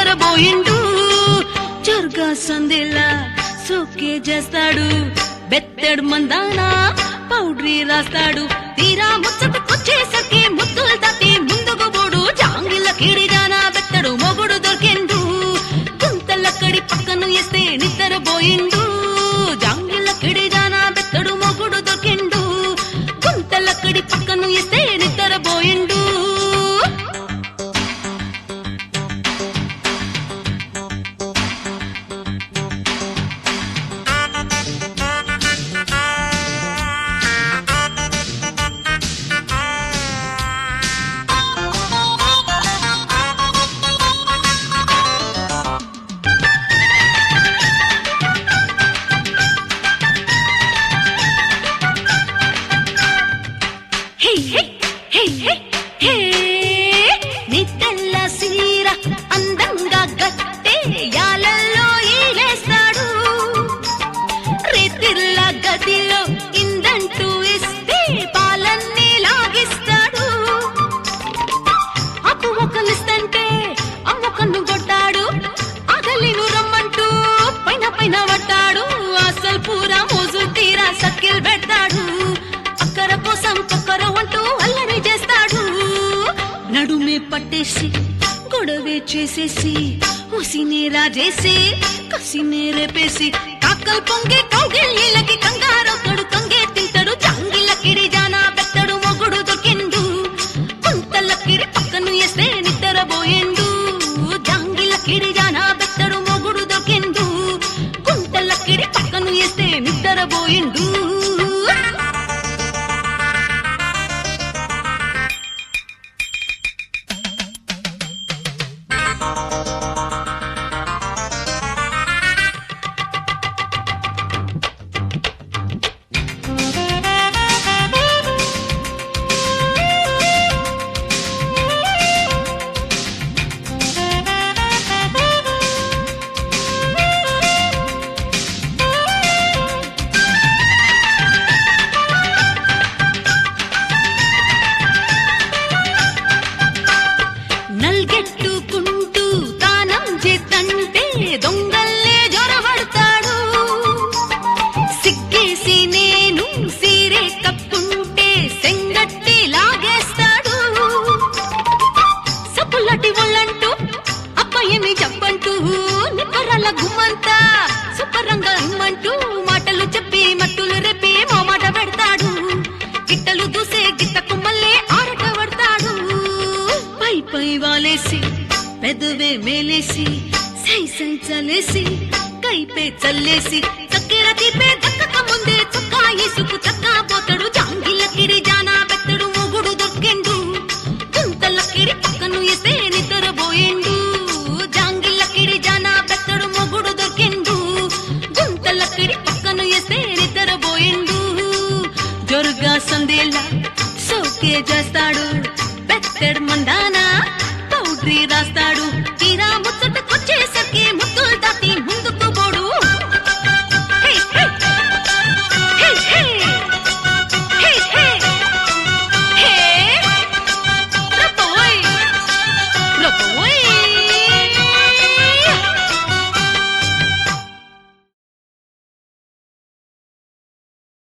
నిద్రపోయిండు జర్గా సందేలా సోకే చేస్తాడు బెత్తెడు మందాన పౌడ్రీ రాస్తాడు తీరా ముచ్చటకొచ్చేసరికి ముద్దులు తట్టి ముందుకు పోడు జాంగిల కిడిగాన బెత్తడు మొగుడు దొరికిండు గుంతలక్కడి పక్కను ఎస్తే నిద్రపోయిండు జాంగిల కిడిగాన బెత్తడు మొగుడు దొరికిండు గుంతలక్కడి పక్కను ఎస్తే నిద్రపోయిండు హే హే హే హే హే నీ తెల్ల సీర అందంగా గట్టే యాలల్లో ఈలేస్తాడు రేతిల్ల గదిలో ఇందంటూ ఇస్తే పాలన్నీ లాగిస్తాడు అప్పు ఒకలిస్తంటే అమ్మకన్ను కొట్టాడు అగలిను రమ్మంటూ పైన పైన పట్టాడు అసలు పూరా మోజు తీరా సక్కిల్ పెడతాడు అక్కర కోసం కొక్కర అంటూ అల్లరి చేస్తాడు నడుమే పట్టేసి గొడవే చేసేసి ఉసినే రాజేసి కసినే రేపేసి కాకల్ పొంగే కౌగిళ్ళకి కంగారొక్కడు కంగే తింటాడు జాంగిల కిడిజానా పెత్తడు మొగుడు దొరికిండు కుంతల కిడి పక్కను ఎస్తే నిద్రపోయిండు జాంగిల కిడిజానా పెత్తడు మొగుడు దొరికిండు కుంతల కిడి పక్కను ఎస్తే నిద్రపోయిండు నల్గెట్టుకుంటూ తానం చేతంటే దొంగల్లే జొరబడతాడు సిగ్గేసి నేను సీరే కప్పుంటే సెంగట్టి లాగేస్తాడు సప్పులటి ఒళ్ళంటూ అప్పయ్యని చెప్పంటూ నిక్కరల గుమ్మంతా సుపరంగా ఇమ్మంటూ మాటలు చెప్పి మట్టులు రెప్పి మాట పెడతాడు గిట్టలు దూసే గిట్ట కుమ్మల్లే ఆరట పడతాడు పై పై వాలేసి పెదవే మేలేసి సై సై చలేసి కైపే చల్లేసి చక్కెర తీపే దక్కక ముందే చొక్కా ఇసుకు చక్కా పోతాడు జాంగిల కిడి జానా పెత్తడు మొగుడు దొక్కిండు గుంతల కిడి పక్కను ఎస్తే నిద్రపోయిండు జాంగిల కిడి జానా పెత్తడు మొగుడు దొరికిండు గుంతల కిడి పక్కను ఎస్తే నిద్రపోయిండు జొరుగా సందేలా సోకే చేస్తాడు బెత్తడు